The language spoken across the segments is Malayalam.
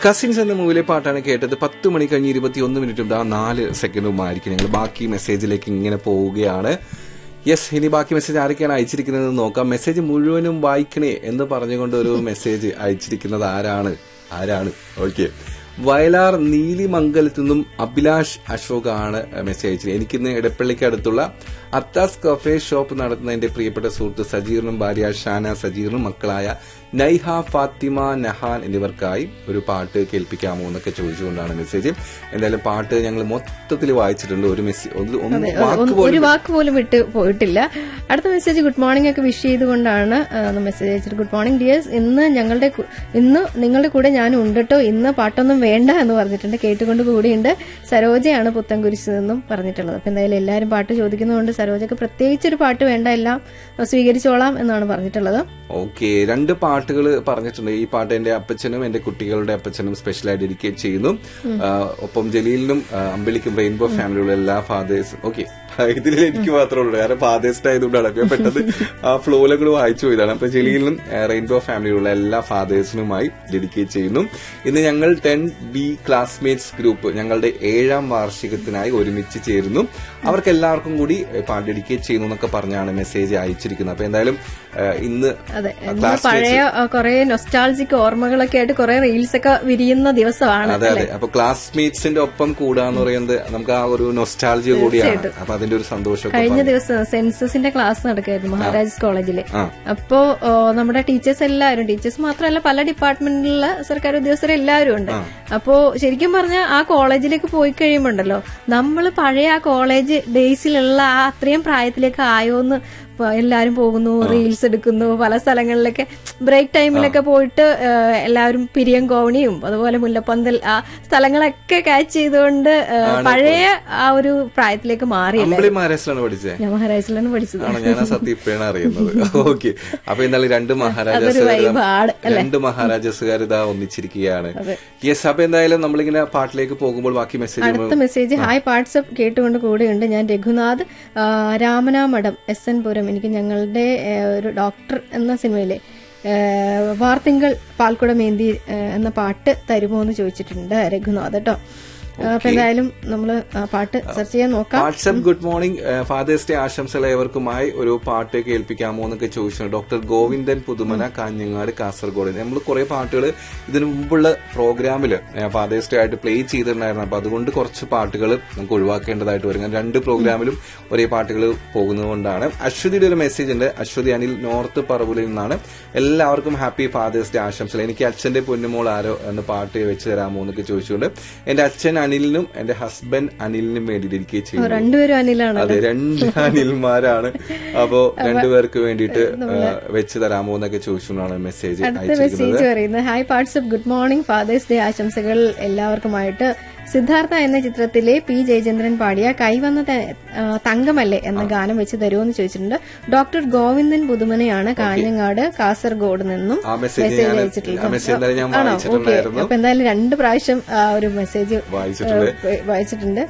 കസിൻസ് എന്ന മൂവിലെ പാട്ടാണ് കേട്ടത് പത്ത് മണി കഴിഞ്ഞ് ഇരുപത്തി ഒന്ന് മിനിറ്റും ദാ നാല് സെക്കൻഡുമായിരിക്കും ഞങ്ങൾ ബാക്കി മെസ്സേജിലേക്ക് ഇങ്ങനെ പോവുകയാണ് യെസ് ഇനി ബാക്കി മെസ്സേജ് ആരൊക്കെയാണ് അയച്ചിരിക്കുന്നത് നോക്കാം മെസ്സേജ് മുഴുവനും വായിക്കണേ എന്ന് പറഞ്ഞുകൊണ്ട് ഒരു മെസ്സേജ് അയച്ചിരിക്കുന്നത് ആരാണ് ആരാണ് ഓക്കെ വയലാർ നീലിമംഗലത്തു നിന്നും അഭിലാഷ് അശോക് ആണ് മെസ്സേജ് അയച്ചത് എനിക്കിന്ന് ഇടപ്പള്ളിക്ക് അടുത്തുള്ള അത്താസ് കഫേ ഷോപ്പ് നടത്തുന്ന എന്റെ പ്രിയപ്പെട്ട സുഹൃത്ത് സജീറിനും ഭാര്യ ഷാന സജീറിനും മക്കളായ നൈഹ ഫാത്തിമ നഹാൻ എന്നിവർക്കായി ഒരു പാട്ട് കേൾപ്പിക്കാമോ എന്നൊക്കെ ചോദിച്ചുകൊണ്ടാണ് മെസ്സേജ് എന്തായാലും പാട്ട് ഞങ്ങൾ മൊത്തത്തിൽ വായിച്ചിട്ടുണ്ട് ഒരു മെസ്സേജ് ഒന്ന് വാക്ക് ഒന്ന് പോലും ഒരു വാക്ക് പോലും വിട്ട് പോയിട്ടില്ല അടുത്ത മെസ്സേജ് ഗുഡ് മോർണിംഗ് ഒക്കെ വിഷ് ചെയ്തുകൊണ്ടാണ് മെസ്സേജ് അയച്ചത് ഗുഡ് മോർണിംഗ് ഡിയേഴ്സ് ഇന്ന് ഞങ്ങളുടെ കു- ഇന്ന് നിങ്ങളുടെ കൂടെ ഞാനും ഉണ്ട് കേട്ടോ ഇന്ന് പാട്ടൊന്നും വേണ്ട എന്ന് പറഞ്ഞിട്ടുണ്ട് കേട്ടുകൊണ്ട് കൂടിയുണ്ട് സരോജയാണ് പുത്തൻകുരിശ് നിന്നും പറഞ്ഞിട്ടുള്ളത് അപ്പൊ എന്തായാലും എല്ലാവരും പാട്ട് ചോദിക്കുന്നതുകൊണ്ട് സരോജക്ക് പ്രത്യേകിച്ച് ഒരു പാട്ട് വേണ്ട എല്ലാം സ്വീകരിച്ചോളാം എന്നാണ് പറഞ്ഞിട്ടുള്ളത് ഓക്കെ രണ്ട് പാട്ടുകൾ പറഞ്ഞിട്ടുണ്ട് ഈ പാട്ട് എന്റെ അപ്പച്ചനും എന്റെ കുട്ടികളുടെ അപ്പച്ചനും സ്പെഷ്യലായി ഡെഡിക്കേറ്റ് ചെയ്യുന്നു ആ, ഒപ്പം ജലീലിനും ആ, അമ്പിളിക്കും റെയിൻബോ ഫാമിലിയുള്ള എല്ലാ ഫാദേഴ്സും ഓക്കെ ഇതിൽ എനിക്ക് മാത്രമേ ഉള്ളൂ കാരണം ഫാദേഴ്സ് ആയതുകൊണ്ടാണ് അപ്പൊ ഞാൻ പെട്ടെന്ന് ആ ഫ്ലോയിലും കൂടെ വായിച്ചു പോയതാണ് അപ്പൊ ജലീലിനും റെയിൻബോ ഫാമിലിയുള്ള എല്ലാ ഫാദേഴ്സിനുമായി ഡെഡിക്കേറ്റ് ചെയ്യുന്നു ഇന്ന് ഞങ്ങൾ ടെൻ ബി ക്ലാസ്മേറ്റ്സ് ഗ്രൂപ്പ് ഞങ്ങളുടെ ഏഴാം വാർഷികത്തിനായി ഒരുമിച്ച് ചേരുന്നു അവർക്ക് എല്ലാവർക്കും കൂടി ഏ, പാട്ട് ഡെഡിക്കേറ്റ് ചെയ്യുന്നു എന്നൊക്കെ പറഞ്ഞാണ് മെസ്സേജ് അയച്ചിരിക്കുന്നത് അപ്പൊ എന്തായാലും ഏ, ഇന്ന് അതെ ഇന്ന് പഴയ കുറെ നൊസ്റ്റാൾജിക് ഓർമ്മകളൊക്കെ ആയിട്ട് കുറെ റീൽസ് ഒക്കെ വിരിയുന്ന ദിവസമാണ് അതെ അതെ അപ്പൊ ക്ലാസ്മേറ്റ്സിന്റെ ഒപ്പം കൂടാന്ന് പറയുന്നത് നമുക്ക് ആ ഒരു നൊസ്റ്റാൾജിയ കൂടിയാണ് അപ്പൊ അതിന്റെ ഒരു സന്തോഷമൊക്കെ കഴിഞ്ഞ ദിവസം സെൻസസിന്റെ ക്ലാസ് നടക്കായിരുന്നു മഹാരാജ് കോളേജില് ആ. അപ്പോ ഓ, നമ്മുടെ ടീച്ചേഴ്സ് എല്ലാവരും ടീച്ചേഴ്സ് മാത്രമല്ല പല ഡിപ്പാർട്ട്മെന്റിലുള്ള സർക്കാർ ഉദ്യോഗസ്ഥർ എല്ലാവരും ഉണ്ട് അപ്പോ ശരിക്കും പറഞ്ഞാൽ ആ കോളേജിലേക്ക് പോയി കഴിയുമ്പോണ്ടല്ലോ നമ്മൾ പഴയ ആ കോളേജ് ഡേയ്സിലുള്ള ആ അത്രയും പ്രായത്തിലേക്ക് ആയോന്ന് പ- എല്ലാവരും പോകുന്നു റീൽസ് എടുക്കുന്നു പല സ്ഥലങ്ങളിലൊക്കെ ബ്രേക്ക് ടൈമിലൊക്കെ പോയിട്ട് ഏഹ്, എല്ലാവരും പിരിയം കോവണിയും അതുപോലെ മുല്ലപ്പന്തൽ ആ സ്ഥലങ്ങളൊക്കെ ക്യാച്ച് ചെയ്തുകൊണ്ട് ഏഹ്, പഴയ ആ ഒരു പ്രായത്തിലേക്ക് മാറിയല്ലേ അമ്പിളി മഹാരാഷ്ട്രമാണ് പഠിച്ചത് ഞാൻ മഹാരാജിലാണ് പഠിച്ചത് ആണോ ഞാൻ ആ സത്യം ഇപ്പോഴാണ് അറിയുന്നത് ഓക്കെ അപ്പൊ എന്നാലും രണ്ട് മഹാരാജാസ് vibe ആണ്, രണ്ട് മഹാരാജാസുകാർ ഇതാ ഒന്നിച്ചിരിക്കുകയാണ് യെസ് അപ്പൊ എന്തായാലും നമ്മളിങ്ങനെ പാട്ടിലേക്ക് പോകുമ്പോൾ ബാക്കി മെസ്സേജ് അടുത്ത മെസ്സേജ് ഹായ് വാട്സപ്പ് കേട്ടുകൊണ്ട് കൂടെയുണ്ട് ഞാൻ രഘുനാഥ് ആ, രാമനാമഠം എസ് എൻ പുരം എനിക്ക് ഞങ്ങളുടെ ഏ, ഒരു ഡോക്ടർ എന്ന സിനിമയിലെ ഏ, വാർത്തിങ്കൾ പാൽക്കുടമേന്തി ഏ, എന്ന പാട്ട് തരുമോ എന്ന് ചോദിച്ചിട്ടുണ്ട് രഘുനാഥ് കേട്ടോ അപ്പൊ എന്തായാലും നമ്മള് ആ പാട്ട് സെർച്ച് ചെയ്യാൻ നോക്കാം WhatsApp good morning Father's Day ആശംസകൾ ഏവർക്കുമായി ഒരു പാട്ട് കേൾപ്പിക്കാമോ എന്നൊക്കെ ചോദിച്ചു ഡോക്ടർ ഗോവിന്ദൻ പുതുമന കാഞ്ഞങ്ങാട് കാസർഗോഡ് നമ്മൾ കുറെ പാട്ടുകൾ ഇതിനു മുമ്പുള്ള പ്രോഗ്രാമിൽ ഫാദേഴ്സ് ഡേ ആയിട്ട് പ്ലേ ചെയ്തിട്ടുണ്ടായിരുന്നു അപ്പൊ അതുകൊണ്ട് കുറച്ച് പാട്ടുകൾ നമുക്ക് ഒഴിവാക്കേണ്ടതായിട്ട് വരും കാരണം രണ്ട് പ്രോഗ്രാമിലും ഒരേ പാട്ടുകൾ പോകുന്നതുകൊണ്ടാണ് അശ്വതിയുടെ ഒരു മെസ്സേജ് ഉണ്ട് അശ്വതി അനിൽ നോർത്ത് പറവൂരിൽ നിന്നാണ് എല്ലാവർക്കും ഹാപ്പി ഫാദേഴ്സ് ഡേ ആശംസകൾ എനിക്ക് അച്ഛന്റെ പൊന്നുമോൾ ആരോ എന്ന് പാട്ട് വെച്ച് തരാമോ എന്നൊക്കെ ചോദിച്ചുകൊണ്ട് എന്റെ അച്ഛൻ അനിലിനും എന്റെ ഹസ്ബൻഡ് അനിലിനും വേണ്ടി ഡെഡിക്കേറ്റ് ചെയ്യുന്നു രണ്ടുപേരും അനിലാണ് അതെ രണ്ട് അനിൽമാരാണ് അപ്പോ രണ്ടുപേർക്ക് വേണ്ടിയിട്ട് വെച്ച് തരാമോ എന്നൊക്കെ ചോദിച്ചുകൊണ്ടാണ് മെസ്സേജ് അടുത്ത അയച്ചിരിക്കുന്നത് മെസ്സേജ് പറയുന്നത് hi WhatsApp good morning Father's Day ആശംസകൾ എല്ലാവർക്കുമായിട്ട് സിദ്ധാർത്ഥ എന്ന ചിത്രത്തിലെ പി ജയചന്ദ്രൻ പാടിയ കൈവന്ന ത- ആ, തങ്കമല്ലേ എന്ന ഗാനം വെച്ച് തരുമോ എന്ന് ചോദിച്ചിട്ടുണ്ട് ഡോക്ടർ ഗോവിന്ദൻ പുതുമനയാണ് കാഞ്ഞങ്ങാട് കാസർഗോഡ് നിന്നും ആ മെസ്സേജ് ഞാൻ ആ മെസ്സേജ് എന്തായാലും ഞാൻ ആണോ ഓക്കെ വായിച്ചിട്ടുണ്ടായിരുന്നു അപ്പൊ എന്തായാലും രണ്ട് പ്രാവശ്യം ആ ഒരു മെസ്സേജ് വായിച്ചിട്ടുണ്ട് വായിച്ചിട്ടുണ്ട്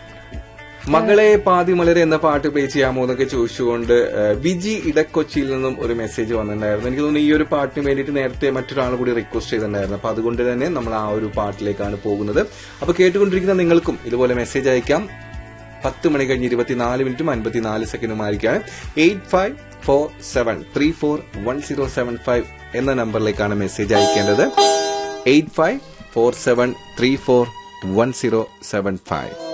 മകളെ പാതിമലരെ എന്ന പാട്ട് പ്ലേ ചെയ്യാമോ എന്നൊക്കെ ചോദിച്ചുകൊണ്ട് ഏഹ്, ബിജി ഇടക്കൊച്ചിയിൽ നിന്നും ഒരു മെസ്സേജ് വന്നിട്ടുണ്ടായിരുന്നു എനിക്ക് തോന്നുന്നു ഈ ഒരു പാട്ടിന് വേണ്ടിയിട്ട് നേരത്തെ മറ്റൊരാൾ കൂടി റിക്വസ്റ്റ് ചെയ്തിട്ടുണ്ടായിരുന്നു അപ്പൊ അതുകൊണ്ട് തന്നെ നമ്മൾ ആ ഒരു പാട്ടിലേക്കാണ് പോകുന്നത് അപ്പൊ കേട്ടുകൊണ്ടിരിക്കുന്ന നിങ്ങൾക്കും ഇതുപോലെ മെസ്സേജ് അയക്കാം പത്ത് മണി കഴിഞ്ഞ് ഇരുപത്തിനാല് മിനിറ്റും അൻപത്തിനാല് സെക്കൻഡുമായിരിക്കാണ് eight five four seven three four one zero seven five എന്ന നമ്പറിലേക്കാണ് മെസ്സേജ് അയക്കേണ്ടത് eight five four seven three four one zero seven five